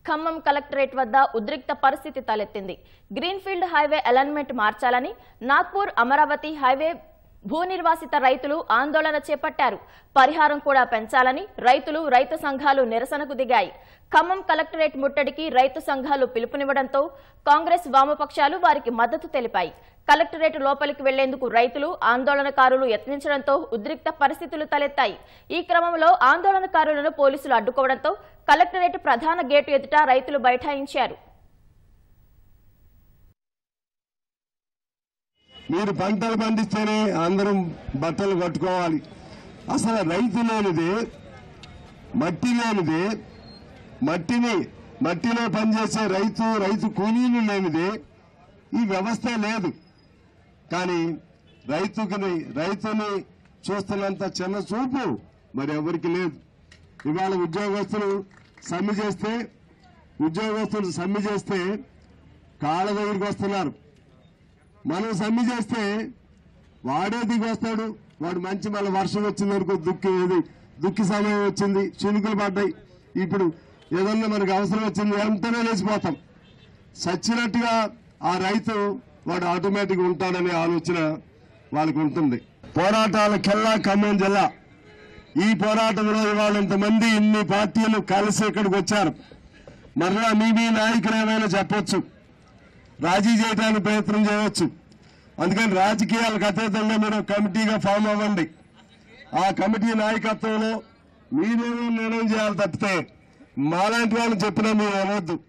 Khammam collectorate వద్ద ఉద్రిక్త పరిస్థితి తలెత్తింది గ్రీన్ఫీల్డ్ హైవే అలైన్మెంట్ మార్చాలని నాగ్పూర్ అమరావతి హైవే భూ నిర్వాసిత రైతులు ఆందోళన చేపట్టారు పరిహారం కూడా పెంచాలని రైతులు రైతు సంఘాలు నిరసనకు దిగాయి ఖమ్మం కలెక్టరేట్ ముట్టడికి రైతు సంఘాలు పిలుపునివ్వడంతో కాంగ్రెస్ వామపక్షాలు వారికి మద్దతు తెలిపాయి కలెక్టరేట్ లోపలికి వెళ్లేందుకు రైతులు ఆందోళనకారులు యత్నించడంతో ఉద్రిక్త పరిస్థితులు తలెత్తాయి ఈ క్రమంలో ఆందోళనకారులను పోలీసులు అడ్డుకోవడంతో కలెక్టరేట్ ప్రధాన గేటు ఎదుట రైతులు బైఠాయించారు మీరు పంటలు పండిస్తేనే అందరం బట్టలు కట్టుకోవాలి అసలు రైతు లేనిదే మట్టి లేనిదే మట్టిని మట్టిలో పనిచేసే రైతు రైతు కూలీలు లేనిదే ఈ వ్యవస్థ లేదు కానీ రైతుకి రైతుని చూస్తున్నంత చిన్న చూపు మరి ఎవరికి లేదు ఇవాళ ఉద్యోగస్తులు సమ్మె చేస్తే ఉద్యోగస్తులు సమ్మె చేస్తే కాళ్ళ దగ్గరికి వస్తున్నారు మనం సమ్మె చేస్తే వాడే దిగి వస్తాడు వాడు మంచి మళ్ళీ వర్షం వచ్చింది అనుకో దుక్కి ఏది దుక్కి సమయం వచ్చింది చినుకులు పడ్డాయి ఇప్పుడు ఏదన్నా మనకు అవసరం వచ్చింది వెంటనే లేచిపోతాం సచ్చినట్టుగా ఆ రైతు వాడు ఆటోమేటిక్ ఉంటాడనే ఆలోచన వాళ్ళకు ఉంటుంది పోరాటాలకెల్లా ఖమ్మం జిల్లా ఈ పోరాటంలో ఇవాళ ఇంతమంది ఇన్ని పార్టీలు కలిసి ఇక్కడికి వచ్చారు మరలా మీ మీ నాయకులు ఏమైనా చెప్పొచ్చు రాజీ చేయడానికి ప్రయత్నం చేయవచ్చు అందుకని రాజకీయాలకు అతీతంగా మీరు ఒక కమిటీగా ఫామ్ అవ్వండి ఆ కమిటీ నాయకత్వంలో మీరేమో నిర్ణయం చేయాలి తప్పితే మాలాంటి వాళ్ళు చెప్పినా మీరు అనవద్దు